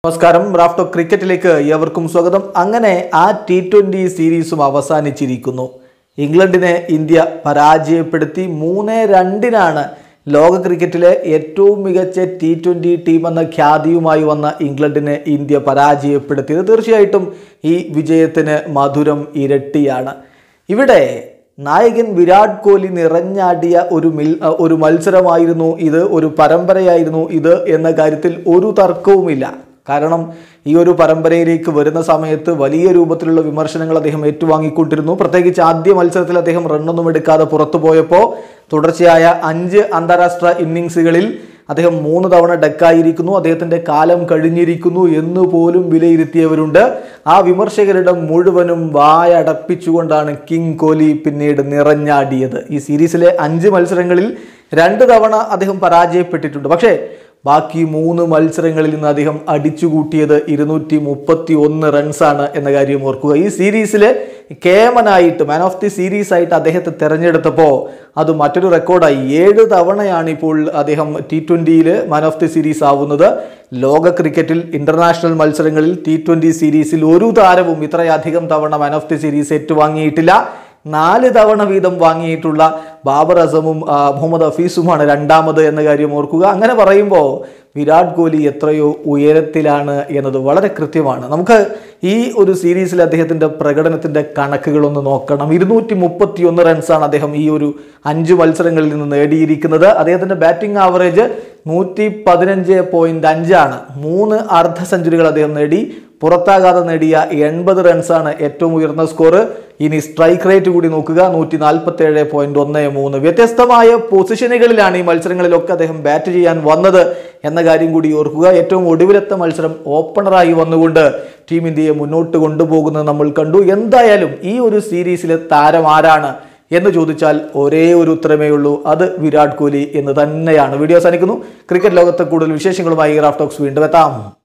നമസ്കാരം റാഫ്റ്റോ ക്രിക്കറ്റിലേക്ക് ഏവർക്കും സ്വാഗതം അങ്ങനെ ആ ടി ട്വൻ്റി സീരീസും അവസാനിച്ചിരിക്കുന്നു ഇംഗ്ലണ്ടിനെ ഇന്ത്യ പരാജയപ്പെടുത്തി മൂന്ന് രണ്ടിനാണ് ലോക ക്രിക്കറ്റിലെ ഏറ്റവും മികച്ച ടി ട്വൻ്റി ടീം എന്ന ഖ്യാതിയുമായി വന്ന ഇംഗ്ലണ്ടിനെ ഇന്ത്യ പരാജയപ്പെടുത്തിയത് തീർച്ചയായിട്ടും ഈ വിജയത്തിന് മധുരം ഇരട്ടിയാണ് ഇവിടെ നായകൻ വിരാട് കോഹ്ലി നിറഞ്ഞാടിയ ഒരു മിൽ ഒരു മത്സരമായിരുന്നു ഇത് ഒരു പരമ്പരയായിരുന്നു ഇത് എന്ന കാര്യത്തിൽ ഒരു തർക്കവുമില്ല കാരണം ഈ ഒരു പരമ്പരയിലേക്ക് വരുന്ന സമയത്ത് വലിയ രൂപത്തിലുള്ള വിമർശനങ്ങൾ അദ്ദേഹം ഏറ്റുവാങ്ങിക്കൊണ്ടിരുന്നു പ്രത്യേകിച്ച് ആദ്യ മത്സരത്തിൽ അദ്ദേഹം റണ്ണൊന്നും എടുക്കാതെ പുറത്തു പോയപ്പോൾ തുടർച്ചയായ അഞ്ച് അന്താരാഷ്ട്ര ഇന്നിങ്സുകളിൽ അദ്ദേഹം മൂന്ന് തവണ ഡെക്കായിരിക്കുന്നു അദ്ദേഹത്തിന്റെ കാലം കഴിഞ്ഞിരിക്കുന്നു എന്ന് പോലും വിലയിരുത്തിയവരുണ്ട് ആ വിമർശകരുടെ മുഴുവനും വായടപ്പിച്ചുകൊണ്ടാണ് കിങ് കോഹ്ലി പിന്നീട് നിറഞ്ഞാടിയത് ഈ സീരീസിലെ അഞ്ച് മത്സരങ്ങളിൽ രണ്ട് തവണ അദ്ദേഹം പരാജയപ്പെട്ടിട്ടുണ്ട് പക്ഷേ ബാക്കി മൂന്ന് മത്സരങ്ങളിൽ നിന്ന് അദ്ദേഹം അടിച്ചുകൂട്ടിയത് ഇരുന്നൂറ്റി മുപ്പത്തി ഒന്ന് റൺസാണ് എന്ന കാര്യം ഓർക്കുക ഈ സീരീസിൽ കേമനായിട്ട് മാൻ ഓഫ് ദി സീരീസ് ആയിട്ട് അദ്ദേഹത്തെ തിരഞ്ഞെടുത്തപ്പോൾ അത് മറ്റൊരു റെക്കോർഡായി ഏഴ് തവണയാണ് ഇപ്പോൾ അദ്ദേഹം ടി ട്വൻ്റിയിൽ മാൻ ഓഫ് ദി സീരീസ് ആവുന്നത് ലോക ക്രിക്കറ്റിൽ ഇന്റർനാഷണൽ മത്സരങ്ങളിൽ ടി ട്വൻ്റി സീരീസിൽ ഒരു താരവും ഇത്രയധികം തവണ മാൻ ഓഫ് ദി സീരീസ് ഏറ്റുവാങ്ങിയിട്ടില്ല നാല് തവണ വീതം വാങ്ങിയിട്ടുള്ള ബാബർ അസമും ആ, മുഹമ്മദ് ഹഫീസുമാണ് രണ്ടാമത് എന്ന കാര്യം ഓർക്കുക അങ്ങനെ പറയുമ്പോൾ വിരാട് കോഹ്ലി എത്രയോ ഉയരത്തിലാണ് എന്നത് വളരെ കൃത്യമാണ് നമുക്ക് ഈ ഒരു സീരീസിൽ അദ്ദേഹത്തിൻ്റെ പ്രകടനത്തിൻ്റെ കണക്കുകളൊന്ന് നോക്കണം ഇരുന്നൂറ്റി മുപ്പത്തി ഒന്ന് റൺസാണ് അദ്ദേഹം ഈ ഒരു അഞ്ച് മത്സരങ്ങളിൽ നിന്ന് നേടിയിരിക്കുന്നത് അദ്ദേഹത്തിൻ്റെ ബാറ്റിംഗ് ആവറേജ് നൂറ്റി പതിനഞ്ച് പോയിന്റ് അഞ്ചാണ് മൂന്ന് അർദ്ധ സെഞ്ചുറികൾ അദ്ദേഹം നേടി പുറത്താകാതെ നേടിയ എൺപത് റൺസാണ് ഏറ്റവും ഉയർന്ന സ്കോർ ഇനി സ്ട്രൈക്ക് റേറ്റ് കൂടി നോക്കുക നൂറ്റി നാൽപ്പത്തി ഏഴ് പോയിന്റ് ഒന്ന് മൂന്ന് വ്യത്യസ്തമായ പൊസിഷനുകളിലാണ് ഈ മത്സരങ്ങളിലൊക്കെ അദ്ദേഹം ബാറ്റ് ചെയ്യാൻ വന്നത് എന്ന കാര്യം കൂടി ഓർക്കുക ഏറ്റവും ഒടുവിലത്തെ മത്സരം ഓപ്പണറായി വന്നുകൊണ്ട് ടീം ഇന്ത്യയെ മുന്നോട്ട് കൊണ്ടുപോകുന്നത് നമ്മൾ കണ്ടു എന്തായാലും ഈ ഒരു സീരീസിലെ താരം ആരാണ് എന്ന് ചോദിച്ചാൽ ഒരേ ഒരു ഉത്തരമേ ഉള്ളൂ അത് വിരാട് കോഹ്ലി എന്ന് തന്നെയാണ് വീഡിയോ അവസാനിക്കുന്നു ക്രിക്കറ്റ് ലോകത്തെ കൂടുതൽ വിശേഷങ്ങളുമായി റാഫ് ടോക്സ് വീണ്ടും എത്താം